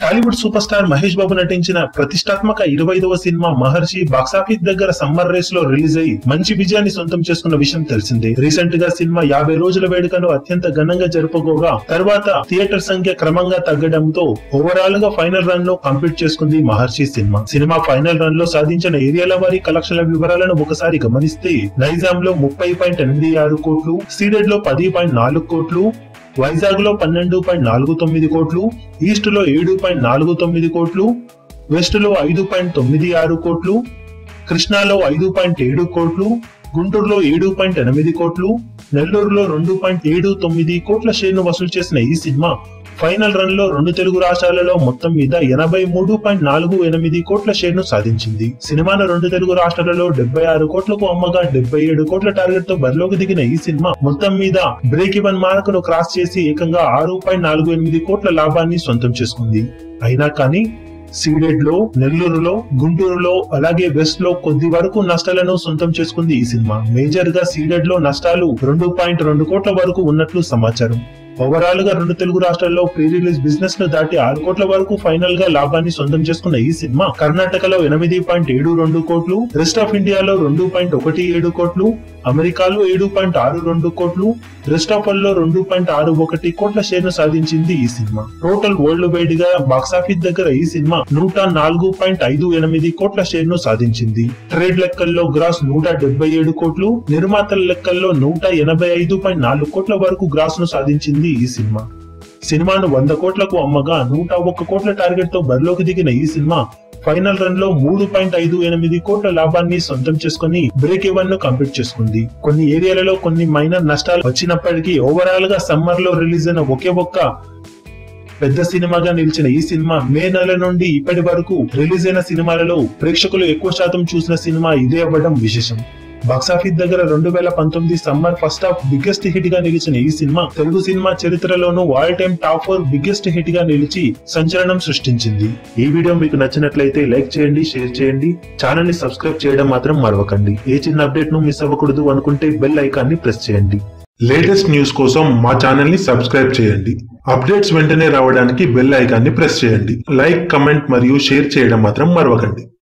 Tollywood super star Mahesh Babu నటించిన ప్రతిష్టాత్మక ఇరవైదవ సినిమా మహర్షి బాక్సాఫీస్ దగ్గర సమ్మర్ రేస్ లో రిలీజ్ అయ్యి మంచి విజయాన్ని సొంతం చేసుకున్న విషయం తెలిసిందే రీసెంట్ గా సినిమా యాభై రోజుల వేడుకను అత్యంత ఘనంగా జరుపుకోగా తర్వాత థియేటర్ సంఖ్య క్రమంగా తగ్గడంతో ఓవరాల్ గా ఫైనల్ రన్ లో కంప్లీట్ చేసుకుంది మహర్షి సినిమా సినిమా ఫైనల్ రన్ లో సాధించిన ఏరియాల వారి కలెక్షన్ల వివరాలను ఒకసారి గమనిస్తే నైజాం లో ముప్పై పాయింట్ ఎనిమిది ఆరు కోట్లు సీడెడ్ లో పది పాయింట్ నాలుగు కోట్లు వైజాగ్ లో పన్నెండు పాయింట్ నాలుగు తొమ్మిది కోట్లు ఈస్ట్ లో ఏడు పాయింట్ నాలుగు తొమ్మిది కోట్లు వెస్ట్ లో ఐదు పాయింట్ తొమ్మిది ఆరు కోట్లు కృష్ణాలో ఐదు పాయింట్ ఏడు కోట్లు గుంటూరులో ఏడు పాయింట్ ఎనిమిది కోట్లు నెల్లూరులో రెండు పాయింట్ ఏడు తొమ్మిది కోట్ల షేర్ను వసూలు చేసిన ఈ సినిమా ఫైనల్ రన్ లో రెండు తెలుగు రాష్ట్రాలలో మొత్తం మీద ఎనభై మూడు పాయింట్ నాలుగు ఎనిమిది కోట్ల షేర్ను సాధించింది సినిమాను రెండు తెలుగు రాష్ట్రాలలో డెబ్బై ఆరు కోట్లకు అమ్మగా డెబ్బై ఏడు కోట్ల టార్గెట్ తో బరిలోకి దిగిన ఈ సినిమా మొత్తం మీద బ్రేక్ ఇవన్ మార్క్ ను క్రాస్ చేసి ఏకంగా ఆరు పాయింట్ నాలుగు ఎనిమిది కోట్ల లాభాన్ని సొంతం చేసుకుంది అయినా కానీ సీడెడ్ లో నెల్లూరులో గుంటూరులో అలాగే వెస్ట్ లో కొద్ది వరకు నష్టాలను సొంతం చేసుకుంది ఈ సినిమా మేజర్ గా సీడెడ్ లో నష్టాలు రెండు పాయింట్ రెండు కోట్ల వరకు ఉన్నట్లు సమాచారం ఓవరాల్ గా రెండు తెలుగు రాష్ట్రాల్లో ప్రీ రిలీజ్ బిజినెస్ ను దాటి ఆరు కోట్ల వరకు ఫైనల్ గా లాభాన్ని సొంతం చేసుకున్న ఈ సినిమా కర్ణాటకలో ఎనిమిది పాయింట్ ఏడు రెండు కోట్లు రెస్ట్ ఆఫ్ ఇండియాలో రెండు పాయింట్ ఒకటి ఏడు కోట్లు అమెరికాలో ఏడు పాయింట్ ఆరు రెండు కోట్లు రెస్ట్ ఆఫ్ వరల్డ్ లో రెండు పాయింట్ ఆరు ఒకటి కోట్ల షేర్ ను సాధించింది ఈ సినిమా టోటల్ వరల్డ్ వైడ్ గా బాక్సాఫీస్ దగ్గర ఈ సినిమా నూట నాలుగు పాయింట్ ఐదు ఎనిమిది కోట్ల షేర్ ను సాధించింది ట్రేడ్ లెక్కల్లో గ్రాస్ నూట డెబ్బై ఏడు కోట్లు నిర్మాతల లెక్కల్లో నూట ఎనభై ఐదు పాయింట్ నాలుగు కోట్ల వరకు గ్రాస్ ను సాధించింది ఈ సినిమా సినిమాను వంద కోట్లకు అమ్మగా నూట ఒక్క కోట్ల టార్గెట్ తో బరిలోకి దిగిన ఈ సినిమా ఫైనల్ రన్ లో మూడు పాయింట్ ఐదు ఎనిమిది కోట్ల లాభాన్ని సొంతం చేసుకుని బ్రేక్ ఎవన్ ను కంప్లీట్ చేసుకుంది కొన్ని ఏరియాలలో కొన్ని మైనర్ నష్టాలు వచ్చినప్పటికీ ఓవరాల్ గా సమ్మర్ లో రిలీజ్ అయిన ఒకే ఒక్క పెద్ద సినిమాగా నిలిచిన ఈ సినిమా మే నెల నుండి ఇప్పటి వరకు రిలీజ్ అయిన సినిమాలలో ప్రేక్షకులు ఎక్కువ శాతం చూసిన సినిమా ఇదే అవ్వడం విశేషం బాక్సాఫీస్ దగ్గర రెండు వేల పంతొమ్మిది summer first half biggest hit గా నిలిచిన ఈ సినిమా తెలుగు సినిమా చరిత్రలోనూ all time top four biggest hit గా నిలిచి సంచలనం సృష్టించింది ఈ వీడియో మీకు నచ్చినట్లయితే లైక్ చేయండి షేర్ చేయండి ఛానల్ ని సబ్స్క్రైబ్ చేయడం మాత్రం మరవకండి ఏ చిన్న అప్డేట్ ను మిస్ అవ్వకూడదు అనుకుంటే బెల్ ఐకాన్ ని ప్రెస్ చేయండి లేటెస్ట్ న్యూస్ కోసం మా ఛానల్ ని సబ్స్క్రైబ్ చేయండి అప్డేట్స్ వెంటనే రావడానికి బెల్ ఐకాన్ ని ప్రెస్ చేయండి లైక్ కమెంట్ మరియు షేర్ చేయడం మాత్రం మరవకండి